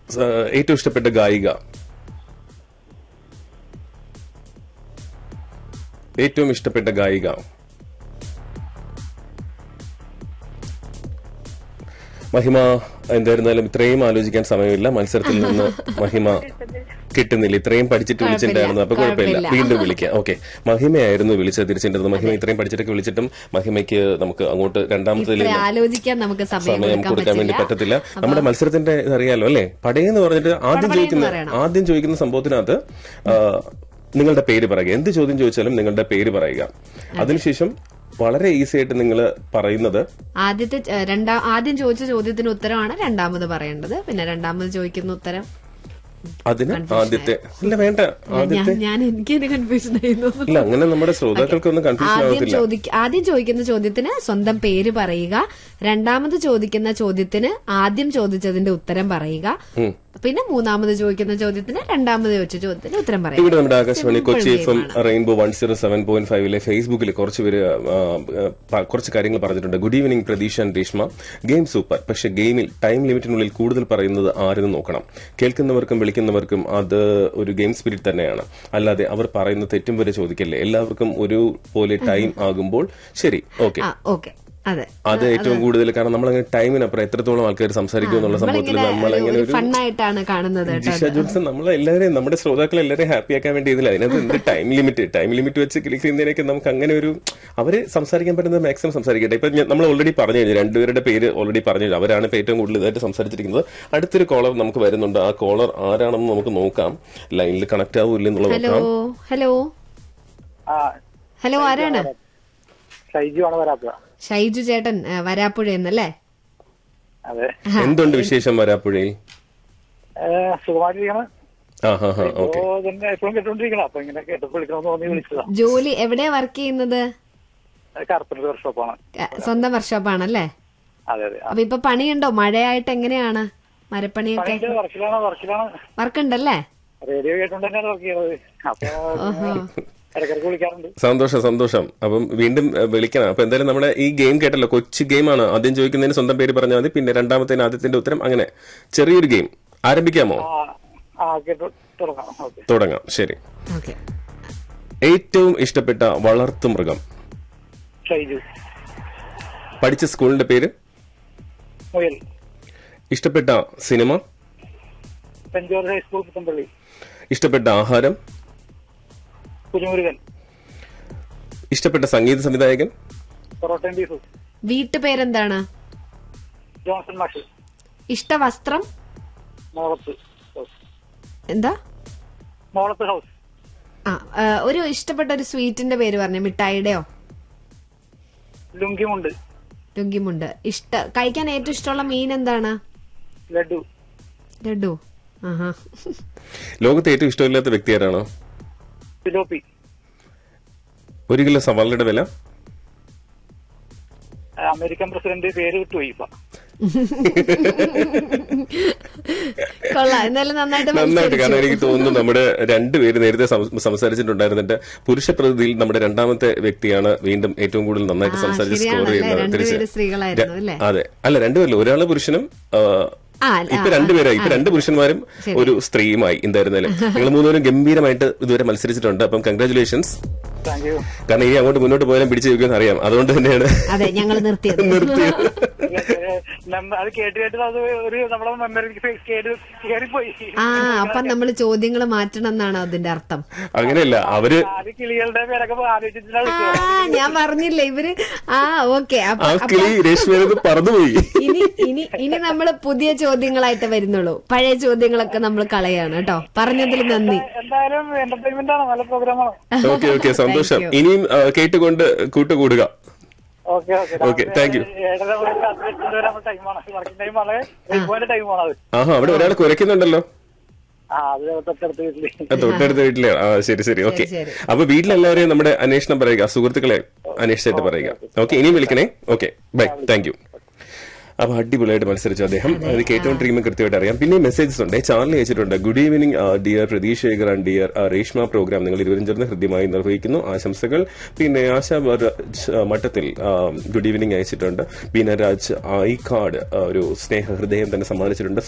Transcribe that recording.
സ- ഏറ്റവും ഇഷ്ടപ്പെട്ട ഗായിക ഏറ്റവും ഇഷ്ടപ്പെട്ട ഗായിക മഹിമ എന്തായിരുന്നാലും ഇത്രയും ആലോചിക്കാൻ സമയമില്ല മത്സരത്തിൽ നിന്ന് മഹിമ കിട്ടുന്നില്ല ഇത്രയും പഠിച്ചിട്ട് വിളിച്ചിട്ടുണ്ടായിരുന്നു അപ്പൊ കുഴപ്പമില്ല കുഴപ്പമില്ല. വീണ്ടും വിളിക്കാം ഓക്കെ മഹിമയായിരുന്നു വിളിച്ചത് തിരിച്ചിട്ടുള്ളത് മഹിമ ഇത്രയും പഠിച്ചിട്ടൊക്കെ വിളിച്ചിട്ടും മഹിമയ്ക്ക് നമുക്ക് അങ്ങോട്ട് രണ്ടാമത്തിൽ ഇത്ര ആലോചിക്കാൻ നമുക്ക് സമയം സമയം കൊടുക്കാൻ കൊടുക്കാൻ വേണ്ടി പറ്റില്ല പറ്റത്തില്ല നമ്മുടെ മത്സരത്തിന്റെ ഇത് അറിയാലോ അല്ലെ പടയെന്ന് പറഞ്ഞിട്ട് ആദ്യം പടപടയെന്ന് ചോദിക്കുന്ന പറയണം. ആദ്യം ചോദിക്കുന്ന സംഭവത്തിനകത്ത് ആ, നിങ്ങളുടെ പേര് പറയുക എന്ത് ചോദ്യം ചോദിച്ചാലും നിങ്ങളുടെ പേര് പറയുക അതിനുശേഷം വളരെ ഈസി ആയിട്ട് നിങ്ങൾ പറയുന്നത് ആദ്യത്തെ ഏഹ്, രണ്ടാം ആദ്യം ചോദിച്ച ചോദ്യത്തിന് ഉത്തരമാണ് രണ്ടാമത് പറയേണ്ടത് പിന്നെ രണ്ടാമത് ചോദിക്കുന്ന ഉത്തരം അതിന് ആദ്യത്തെ ഇല്ല വേണ്ട ഞാൻ ആദ്യത്തെ ഞാൻ എനിക്ക് കൺഫ്യൂഷൻ ആയിരുന്നു ഇല്ല അങ്ങനെ നമ്മുടെ ശ്രോതാക്കൾക്കൊന്നും കൺഫ്യൂഷൻ ആദ്യം ആവത്തില്ല ചോദിക്ക ആദ്യം ചോദിക്കുന്ന ചോദ്യത്തിന് സ്വന്തം പേര് പറയുക രണ്ടാമത് ചോദിക്കുന്ന ചോദ്യത്തിന് ആദ്യം ചോദിച്ചതിന്റെ ഉത്തരം പറയുക ഉം. പിന്നെ മൂന്നാമത് ചോദിക്കുന്ന ചോദ്യത്തിന് രണ്ടാമത് ചോദിച്ച ചോദ്യത്തിന് ഉത്തരം പറയുക ഇവിടെ നമ്മുടെ Akashvani Simple Kochi F M game ആണ്. Rainbow one zero seven point ഫൈവിലെ ഫേസ്ബുക്കിൽ കുറച്ച് പേര് ആ, ആ, കുറച്ച് കാര്യങ്ങൾ പറഞ്ഞിട്ടുണ്ട് good evening Pratheesh and Reshma game super പക്ഷെ ഗെയിമിൽ ടൈം ലിമിറ്റിനുള്ളിൽ കൂടുതൽ പറയുന്നത് ആരെന്ന് നോക്കണം കേൾക്കുന്നവർക്കും വിളിക്കുന്നവർക്കും അത് ഒരു ഗെയിം സ്പിരിറ്റ് തന്നെയാണ് അല്ലാതെ അവർ പറയുന്ന തെറ്റും വരെ ചോദിക്കല്ലേ എല്ലാവർക്കും ഒരു പോലെ ടൈം ആകുമ്പോൾ ശരി ഓക്കെ ആ ഓക്കെ അതെ അത് ഏറ്റവും കൂടുതൽ കാരണം നമ്മളങ്ങനെ ടൈമിനപ്പുറം എത്രത്തോളം ആൾക്കാർ സംസാരിക്കും എന്നുള്ള സംഭവത്തിൽ നമ്മൾ അങ്ങനെ ഒരു ഒരു ഫണ്ണായിട്ടാണ് കാണുന്നത് കേട്ടോ ജിഷ ജോൺസൺ നമ്മളെ എല്ലാവരെയും നമ്മുടെ ശ്രോതാക്കളെ എല്ലാവരെയും ഹാപ്പി ആക്കാൻ വേണ്ടി ഇതില്ല അതിനകത്ത് എന്ത് ടൈം ലിമിറ്റ് ടൈം ലിമിറ്റ് വെച്ച് ക്ലിക്ക് ചെയ്യുന്നതിനൊക്കെ നമുക്ക് അങ്ങനെ ഒരു അവര് സംസാരിക്കാൻ പറ്റുന്നത് മാക്സിമം സംസാരിക്കട്ടെ ഇപ്പൊ ഞാൻ- നമ്മൾ ഓൾറെഡി പറഞ്ഞു കഴിഞ്ഞു രണ്ടുപേരുടെ പേര് ഓൾറെഡി പറഞ്ഞു കഴിഞ്ഞു അവരാണ് ഇപ്പൊ ഏറ്റവും കൂടുതൽ ഇതായിട്ട് സംസാരിച്ചിരിക്കുന്നത് അടുത്തൊരു കോളർ നമുക്ക് വരുന്നുണ്ട് ആ കോളർ ആരാണെന്ന് നമുക്ക് നോക്കാം ലൈനിൽ കണക്ട് ആവൂല്ല എന്നുള്ളത് ഹലോ നോക്കാം ഹലോ ആ ഹലോ ആരാണ് ഷൈജു ആണ് വരാത്ത ഷൈജു ചേട്ടൻ ആ, വരാപ്പുഴ എന്നല്ലേ അതെ എന്തുണ്ട് വിശേഷം വരാപ്പുഴയിൽ ഏഹ് സുഖമായിട്ടിരിക്കണം ആ ഹാ ഹാ ഇപ്പോ ഓക്കെ തന്നെ എപ്പോഴും കേട്ടോണ്ടിരിക്കണം അപ്പൊ ഇങ്ങനെ കേട്ടപ്പോ വിളിക്കണമെന്ന് തോന്നി വിളിച്ചതാ ജോലി എവിടെയാ വർക്ക് ചെയ്യുന്നത് കാർപ്പറ്റ് വർക്ക്ഷോപ്പാണ് ആ, സ്വന്തം വർക്ക്ഷോപ്പാണല്ലേ അതെ അതെ അപ്പൊ ഇപ്പൊ പണിയുണ്ടോ മഴയായിട്ട് എങ്ങനെയാണ് മരപ്പണിയൊക്കെ പണിന്റെ വർക്കിലാണ് വർക്കിലാണ് വർക്ക് ഉണ്ടല്ലേ റേഡിയോ കേട്ടോണ്ട് തന്നെയാണ് വർക്ക് ചെയ്യണത് അപ്പൊ ഇടയ്ക്കിടയ്ക്ക് വിളിക്കാറുണ്ട് സന്തോഷം സന്തോഷം അപ്പം വീണ്ടും ഏ, വിളിക്കണം അപ്പൊ എന്തായാലും നമ്മുടെ ഈ ഗെയിം കേട്ടല്ലോ കൊച്ചു ഗെയിമാണ് ആദ്യം ചോദിക്കുന്നതിന് സ്വന്തം പേര് പറഞ്ഞാൽ മതി പിന്നെ രണ്ടാമത്തേന് ആദ്യത്തിന്റെ ഉത്തരം അങ്ങനെ ചെറിയൊരു ഗെയിം ആരംഭിക്കാമോ ആ ആ കേട്ടോ തുടങ്ങാം ഓക്കെ തുടങ്ങാം ശരി ഓക്കെ ഏറ്റവും ഇഷ്ടപ്പെട്ട വളർത്തു മൃഗം ഷൈജു പഠിച്ച സ്കൂളിന്റെ പേര് മുയൽ ഇഷ്ടപ്പെട്ട cinema saint George high school Puthampally ഇഷ്ടപ്പെട്ട ആഹാരം കുഞ്ഞുമുരുകൻ ഇഷ്ടപ്പെട്ട സംഗീത സംവിധായകൻ പൊറോട്ടയും ബീഫും വീട്ടുപേരെന്താണ് ജോൺസൺ മാഷ് ഇഷ്ട വസ്ത്രം മോളത്ത് ഹൗസ് എന്താ മോളത്ത് ഹൗസ് ആ ആ, ഒരു ഇഷ്ടപ്പെട്ട ഒരു സ്വീറ്റിന്റെ പേര് പറഞ്ഞു മിഠായിയുടെയോ ലുങ്കിമുണ്ട് ലുങ്കിമുണ്ട് ഇഷ്ട കഴിക്കാൻ ഏറ്റവും ഇഷ്ടമുള്ള മീൻ എന്താണ് ലഡു ലഡു ആഹാ ലോകത്തെ ഏറ്റവും ഇഷ്ടമില്ലാത്ത വ്യക്തി ആരാണോ ഫിലോപ്പി ഒരു കിലോ സവാളയുടെ വില അമേരിക്കൻ പ്രസിഡന്റ് പേര് വിട്ടുപോയി ഇപ്പൊ കൊള്ളാം എന്തായാലും നന്നായിട്ട് നന്നായിട്ട് കാരണം മത്സരിച്ചു. എനിക്ക് തോന്നുന്നു നമ്മുടെ രണ്ടുപേര് നേരത്തെ സം- സംസാരിച്ചിട്ടുണ്ടായിരുന്നിട്ട് പുരുഷ പ്രതിയിൽ നമ്മുടെ രണ്ടാമത്തെ വ്യക്തിയാണ് വീണ്ടും ഏറ്റവും കൂടുതൽ നന്നായിട്ട് ആ, സംസാരിച്ച് സ്കോർ ശരിയാണല്ലേ? ചെയ്യുന്നത് രണ്ടുപേര് തിരിച്ച് സ്ത്രീകളായിരുന്നു അല്ലേ? അതെ അല്ല രണ്ടുപേരല്ല ഒരാള് പുരുഷനും ആ, ആ, ഇപ്പൊ ആ, രണ്ടുപേരായി ഇപ്പൊ ആ. രണ്ട് പുരുഷന്മാരും ശരി. ഒരു സ്ത്രീയുമായി എന്തായിരുന്നാലും നിങ്ങൾ മൂന്നുപേരും ഗംഭീരമായിട്ട് ഇതുവരെ മത്സരിച്ചിട്ടുണ്ട് അപ്പം കൺഗ്രാചുലേഷൻസ് താങ്ക് യു കാരണം ഇനി അങ്ങോട്ട് മുന്നോട്ട് പോയാലും പിടിച്ചു വെക്കുമെന്ന് അറിയാം അതുകൊണ്ട് തന്നെയാണ് അതെ ഞങ്ങൾ നിർത്തിയത് നിർത്തിയത് അത് കേട്ട് കേട്ട് അത് ഒരു നമ്മുടെ മെമ്മറിക്ക് കേട്ട് കയറിപ്പോയി ആ അപ്പൊ നമ്മൾ ചോദ്യങ്ങൾ മാറ്റണം എന്നാണ് അതിന്റെ അർത്ഥം അങ്ങനെയല്ല അവര് നാല് കിളികളുടെ പേരൊക്കെ ആലോചിച്ചിട്ടാണ് ആ വിളിച്ചത്. ഞാൻ പറഞ്ഞില്ലേ ഇവര് ആ ഓക്കെ ആ കിളി രേഷ്മയത് പറന്നുപോയി ഇനി ഇനി ഇനി നമ്മൾ പുതിയ ചോദ്യങ്ങളായിട്ട് വരുന്നുള്ളൂ പഴയ ചോദ്യങ്ങളൊക്കെ നമ്മൾ കളയാണ് കേട്ടോ പറഞ്ഞതിൽ നന്ദി എന്തായാലും എന്റർടൈൻമെന്റ് ആണ് നല്ല പ്രോഗ്രാമാണ് ഓക്കെ ഓക്കെ സന്തോഷം Thank you. ഇനിയും ആ, കേട്ടുകൊണ്ട് കൂട്ടുകൂടുക okay okay Okay, thank you. ഏഴര മുതൽ രാത്രി എട്ട് വരെ നമ്മുടെ ടൈമാണ് വർക്കിംഗ് ടൈമാണ് റെയിൻബോന്റെ ടൈമാണ് അത് ആഹാ അവിടെ ഒരാൾ കുരയ്ക്കുന്നുണ്ടല്ലോ ആ അത് തൊട്ടടുത്ത വീട്ടില് ആ, തൊട്ടടുത്ത വീട്ടിലെ ആ ശരി ശരി ഓക്കെ ശരി. അപ്പൊ വീട്ടിലെല്ലാവരെയും നമ്മുടെ അന്വേഷണം പറയുക സുഹൃത്തുക്കളെ അന്വേഷിച്ചായിട്ട് പറയുക ഓക്കെ ഇനിയും വിളിക്കണേ ഓക്കെ ബൈ താങ്ക് യു അപ്പൊ അടിപൊളിയായിട്ട് മത്സരിച്ചു അദ്ദേഹം അത് കേട്ടോണ്ടിരിക്കുമ്പോൾ കൃത്യമായിട്ട് അറിയാം പിന്നെ മെസ്സേജസ് ഉണ്ട് ചാനൽ അയച്ചിട്ടുണ്ട് good evening dear Pratheesh Shekhar and dear Reshma program നിങ്ങൾ ഇരുവരും ചേർന്ന് ഹൃദ്യമായി നിർവഹിക്കുന്നു ആശംസകൾ പിന്നെ ആശാ വരജ്, ആ, മട്ടത്തിൽ ആ, ഗുഡ് ഈവനിങ് അയച്ചിട്ടുണ്ട് ബീനരാജ് ഐക്കാട് ആ, ഒരു സ്നേഹ ഹൃദയം തന്നെ സമ്മാനിച്ചിട്ടുണ്ട്